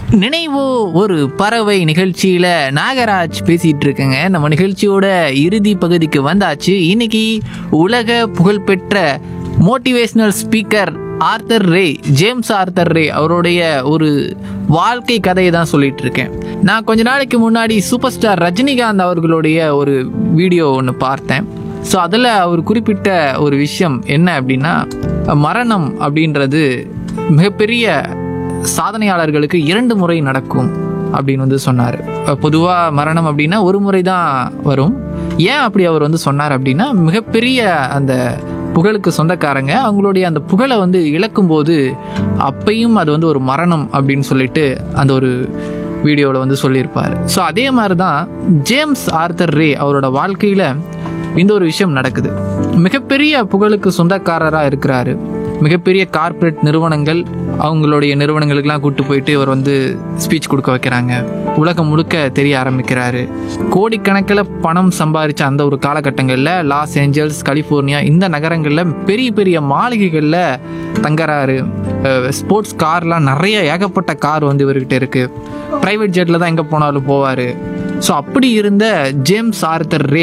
நினைவோ ஒரு பறவை நிகழ்ச்சியில நாகராஜ் பேசிட்டு இருக்கேங்க நம்ம நிகழ்ச்சியோட இறுதி பகுதிக்கு வந்தாச்சு இன்னைக்கு உலக புகழ்பெற்ற motivational speaker Arthur Ray James Arthur Ray அவருடைய ஒரு வாழ்க்கை கதையை தான் சொல்லிட்டு இருக்கேன் நான் கொஞ்ச நாளைக்கு முன்னாடி சூப்பர் ஸ்டார் ரஜினிகாந்த் அவர்களுடைய ஒரு வீடியோ ஒன்று பார்த்தேன் ஸோ அதில் அவர் குறிப்பிட்ட ஒரு விஷயம் என்ன அப்படின்னா மரணம் அப்படின்றது மிகப்பெரிய சாதனையாளர்களுக்கு இரண்டு முறை நடக்கும் அப்படின்னு வந்து சொன்னார் பொதுவாக மரணம் அப்படின்னா ஒரு முறை தான் வரும் ஏன் அப்படி அவர் வந்து சொன்னார் அப்படின்னா மிகப்பெரிய அந்த புகழுக்கு சொந்தக்காரங்க அவங்களுடைய அந்த புகழை வந்து இழக்கும்போது அப்பையும் அது வந்து ஒரு மரணம் அப்படின்னு சொல்லிட்டு அந்த ஒரு வீடியோவில் வந்து சொல்லியிருப்பார் ஸோ அதே மாதிரி தான் ஜேம்ஸ் ஆர்த்தர் ரே அவரோட வாழ்க்கையில் இந்த ஒரு விஷயம் நடக்குது மிகப்பெரிய புகழுக்கு சொந்தக்காரராக இருக்கிறாரு மிகப்பெரிய கார்ப்பரேட் நிறுவனங்கள் அவங்களுடைய நிறுவனங்களுக்கெல்லாம் கூட்டு போயிட்டு இவர் வந்து ஸ்பீச் கொடுக்க வைக்கிறாங்க உலகம் முழுக்க தெரிய ஆரம்பிக்கிறாரு கோடிக்கணக்கில் பணம் சம்பாதிச்ச அந்த ஒரு காலகட்டங்களில் லாஸ் ஏஞ்சல்ஸ் கலிஃபோர்னியா இந்த நகரங்களில் பெரிய பெரிய மாளிகைகளில் தங்குறாரு ஸ்போர்ட்ஸ் கார்லாம் நிறைய ஏகப்பட்ட கார் வந்து இவர்கிட்ட இருக்கு ப்ரைவேட் ஜெட்டில் தான் எங்கே போனாலும் போவார் ஸோ அப்படி இருந்த ஜேம்ஸ் ஆர்த்தர் ரே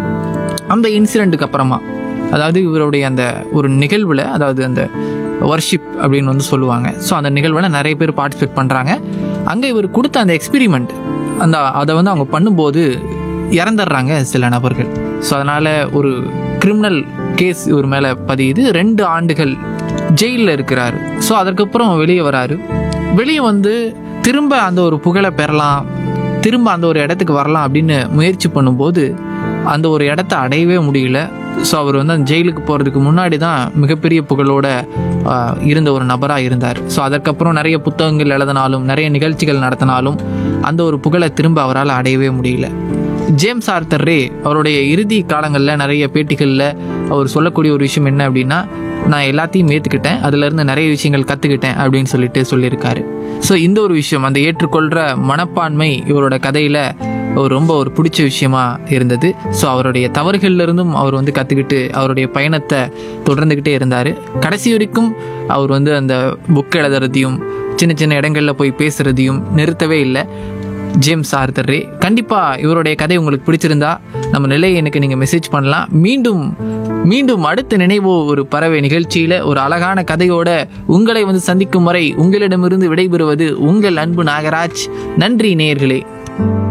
அந்த இன்சிடெண்ட்டுக்கு அப்புறமா அதாவது இவருடைய அந்த ஒரு நிகழ்வில் அதாவது அந்த வர்ஷிப் அப்படின்னு வந்து சொல்லுவாங்க ஸோ அந்த நிகழ்வில் நிறைய பேர் பார்ட்டிசிபேட் பண்ணுறாங்க அங்கே இவர் கொடுத்த அந்த எக்ஸ்பிரிமெண்ட் அந்த அதை வந்து அவங்க பண்ணும்போது இறந்துடுறாங்க சில நபர்கள் ஸோ அதனால் ஒரு கிரிமினல் கேஸ் இவர் மேலே பதியுது ரெண்டு ஆண்டுகள் ஜெயிலில் இருக்கிறாரு ஸோ அதற்கப்புறம் வெளியே வராரு வெளியே வந்து திரும்ப அந்த ஒரு புகழை பெறலாம் திரும்ப அந்த ஒரு இடத்துக்கு வரலாம் அப்படின்னு முயற்சி பண்ணும்போது அந்த ஒரு இடத்த அடையவே முடியல ஸோ அவர் வந்து அந்த ஜெயிலுக்கு போகிறதுக்கு முன்னாடி தான் மிகப்பெரிய புகழோட ஆஹ், இருந்த ஒரு நபராக இருந்தார் ஸோ அதற்கப்புறம் நிறைய புத்தகங்கள் எழுதினாலும் நிறைய நிகழ்ச்சிகள் நடத்தினாலும் அந்த ஒரு புகழை திரும்ப அவரால் அடையவே முடியல ஜேம்ஸ் ஆர்த்தர் ரே அவருடைய இறுதி காலங்களில் நிறைய பேட்டிகளில் அவர் சொல்லக்கூடிய ஒரு விஷயம் என்ன அப்படின்னா நான் எல்லாத்தையும் ஏற்றுக்கிட்டேன் அதுலேருந்து நிறைய விஷயங்கள் கற்றுக்கிட்டேன் அப்படின்னு சொல்லிட்டு சொல்லியிருக்காரு ஸோ இந்த ஒரு விஷயம் அந்த ஏற்றுக்கொள்கிற மனப்பான்மை இவரோட கதையில் ஒரு ரொம்ப ஒரு பிடிச்ச விஷயமா இருந்தது ஸோ அவருடைய தவறுகள்ல இருந்தும் அவர் வந்து கற்றுக்கிட்டு அவருடைய பயணத்தை தொடர்ந்துக்கிட்டே இருந்தார் கடைசி வரைக்கும் அவர் வந்து அந்த புக் எழுதுறதையும் சின்ன சின்ன இடங்களில் போய் பேசுகிறதையும் நிறுத்தவே இல்லை ஜேம்ஸ் ஆர்த்தர் ரே கண்டிப்பாக இவருடைய கதை உங்களுக்கு பிடிச்சிருந்தா நம்ம நிலையை எனக்கு நீங்கள் மெசேஜ் பண்ணலாம் மீண்டும் மீண்டும் அடுத்த நினைவோ ஒரு பறவை நிகழ்ச்சியில் ஒரு அழகான கதையோட உங்களை வந்து சந்திக்கும் வரை உங்களிடமிருந்து விடைபெறுவது உங்கள் அன்பு நாகராஜ் நன்றி நேயர்களே